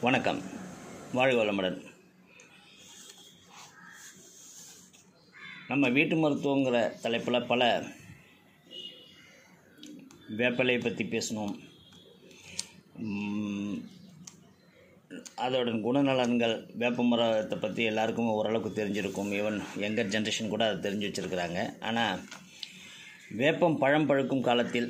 வணக்கம் வாழ்க வளமுடன் நம்ம வீட்டு மருத்துவங்கிற தலைப்பில் பல வேப்பிலையை பற்றி பேசணும் உம், அதோட குணநலன்கள் வேப்ப மரத்தை பற்றி எல்லாருக்கும் ஓரளவுக்கு தெரிஞ்சிருக்கும் ஈவன் யங்கர் ஜென்ரேஷன் கூட அதை தெரிஞ்சு வச்சுருக்கிறாங்க ஆனால் வேப்பம் பழம் பழுக்கும் காலத்தில்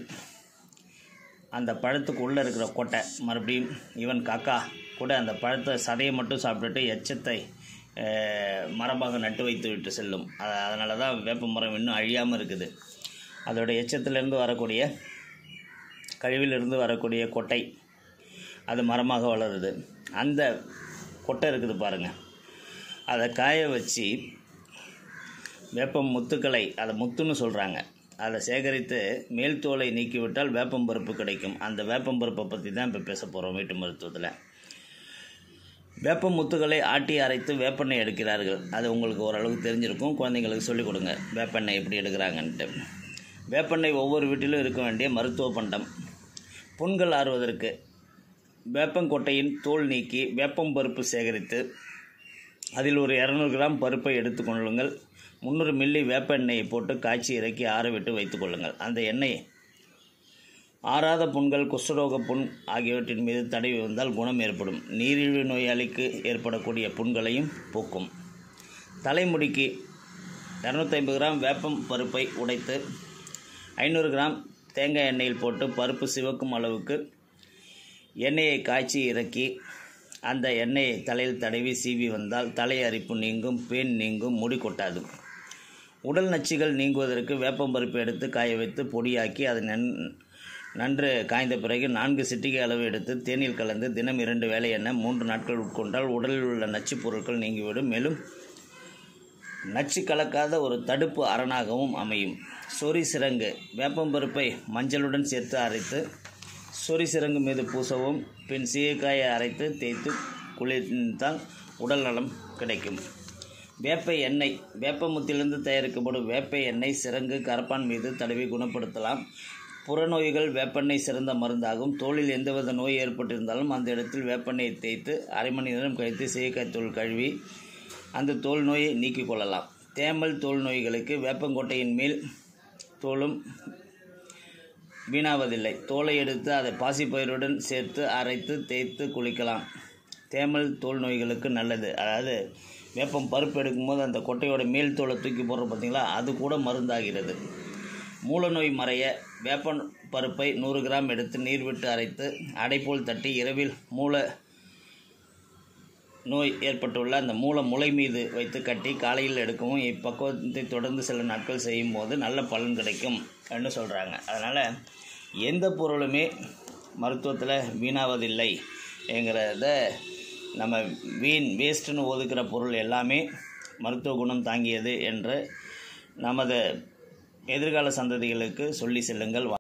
அந்த பழத்துக்கு உள்ளே இருக்கிற கொட்டை மறுபடியும் ஈவன் காக்கா கூட அந்த பழத்தை சதையை மட்டும் சாப்பிட்டுட்டு எச்சத்தை அஹ், மரமாக நட்டு வைத்து விட்டு செல்லும் அ- அதனால தான் வேப்ப மரம் இன்னும் அழியாமல் இருக்குது அதோட எச்சத்திலிருந்து வரக்கூடிய கழிவிலிருந்து வரக்கூடிய கொட்டை அது மரமாக வளருது அந்த கொட்டை இருக்குது பாருங்கள் அதை காய வச்சு வேப்பம் முத்துக்களை அதை முத்துன்னு சொல்கிறாங்க அதை சேகரித்து மேல் தோலை நீக்கிவிட்டால் வேப்பம் பருப்பு கிடைக்கும் அந்த வேப்பம் பருப்பை பற்றி தான் இப்போ பேச போகிறோம் வீட்டு மருத்துவத்தில் வேப்பம் முத்துக்களை ஆட்டி அரைத்து வேப்பெண்ணெய் எடுக்கிறார்கள் அது உங்களுக்கு ஓரளவுக்கு தெரிஞ்சிருக்கும் குழந்தைங்களுக்கு சொல்லிக் கொடுங்க வேப்பெண்ணெய் எப்படி எடுக்கிறாங்கன்ட்டு வேப்பெண்ணெய் ஒவ்வொரு வீட்டிலும் இருக்க வேண்டிய மருத்துவ பண்டம் புண்கள் ஆறுவதற்கு வேப்பங்கொட்டையின் தோல் நீக்கி வேப்பம் பருப்பு சேகரித்து அதில் ஒரு இரநூறு கிராம் பருப்பை எடுத்துக்கொள்ளுங்கள் முந்நூறு மில்லி வேப்ப எண்ணெயை போட்டு காய்ச்சி இறக்கி ஆற விட்டு வைத்துக்கொள்ளுங்கள் அந்த எண்ணெய் ஆறாத புண்கள் குஷ்டரோக புண் ஆகியவற்றின் மீது தடவி வந்தால் குணம் ஏற்படும் நீரிழிவு நோயாளிக்கு ஏற்படக்கூடிய புண்களையும் போக்கும் தலைமுடிக்கு இரநூத்தி ஐம்பது கிராம் வேப்பம் பருப்பை உடைத்து ஐநூறு கிராம் தேங்காய் எண்ணெயில் போட்டு பருப்பு சிவக்கும் அளவுக்கு எண்ணெயை காய்ச்சி இறக்கி அந்த எண்ணெயை தலையில் தடவி சீவி வந்தால் தலை அரிப்பு நீங்கும் பேன் நீங்கும் முடி கொட்டாது உடல் நச்சுகள் நீங்குவதற்கு வேப்பம்பருப்பு எடுத்து காய வைத்து பொடியாக்கி அதை நன் நன்று காய்ந்த பிறகு நான்கு சிட்டிகை அளவு எடுத்து தேநீர் கலந்து தினம் இரண்டு வேளை எண்ணெய் மூன்று நாட்கள் உட்கொண்டால் உடலில் உள்ள நச்சுப் பொருட்கள் நீங்கிவிடும் மேலும் நச்சு கலக்காத ஒரு தடுப்பு அரணாகவும் அமையும் சொறி சிரங்கு வேப்பம்பருப்பை மஞ்சளுடன் சேர்த்து அரைத்து சொறி சிரங்கு மீது பூசவும் பின் சீயக்காயை அரைத்து தேய்த்து குளிர்ந்தால் உடல் நலம் கிடைக்கும் வேப்ப எண்ணெய் வேப்பமுத்திலிருந்து தயாரிக்கப்படும் வேப்ப எண்ணெய் சிரங்கு கரப்பான் மீது தடவி குணப்படுத்தலாம் புறநோய்கள் வேப்பெண்ணெய் சிறந்த மருந்தாகும் தோலில் எந்தவித நோய் ஏற்பட்டிருந்தாலும் அந்த இடத்தில் வேப்பெண்ணெயை தேய்த்து அரை மணி நேரம் கழித்து சீயக்காய் தோல் கழுவி அந்த தோல் நோயை நீக்கிக் கொள்ளலாம் தேமல் தோல் நோய்களுக்கு வேப்பங்கொட்டையின் மேல் தோலும் வீணாவதில்லை தோலை எடுத்து அதை பாசிப்பயிறுடன் சேர்த்து அரைத்து தேய்த்து குளிக்கலாம் தேமல் தோல் நோய்களுக்கு நல்லது அதாவது வேப்பம் பருப்பு எடுக்கும்போது அந்த கொட்டையோட மேல் தோலை தூக்கி போடுறோம் பார்த்தீங்களா அது கூட மருந்தாகிறது மூலநோய் மறைய வேப்பன் பருப்பை நூறு கிராம் எடுத்து நீர் விட்டு அரைத்து அடைப்போல் தட்டி இரவில் மூல நோய் ஏற்பட்டுள்ள அந்த மூல முளை மீது வைத்து கட்டி காலையில் எடுக்கவும் இப்பக்குவத்தை தொடர்ந்து சில நாட்கள் செய்யும் போது நல்ல பலன் கிடைக்கும் என்று சொல்கிறாங்க அதனால் எந்த பொருளுமே மருத்துவத்தில் வீணாவதில்லை என்கிறத நம்ம வீண் வேஸ்ட்டுன்னு ஒதுக்குற பொருள் எல்லாமே மருத்துவ குணம் தாங்கியது என்று நமது எதிர்கால சந்ததிகளுக்கு சொல்லி செல்லுங்கள்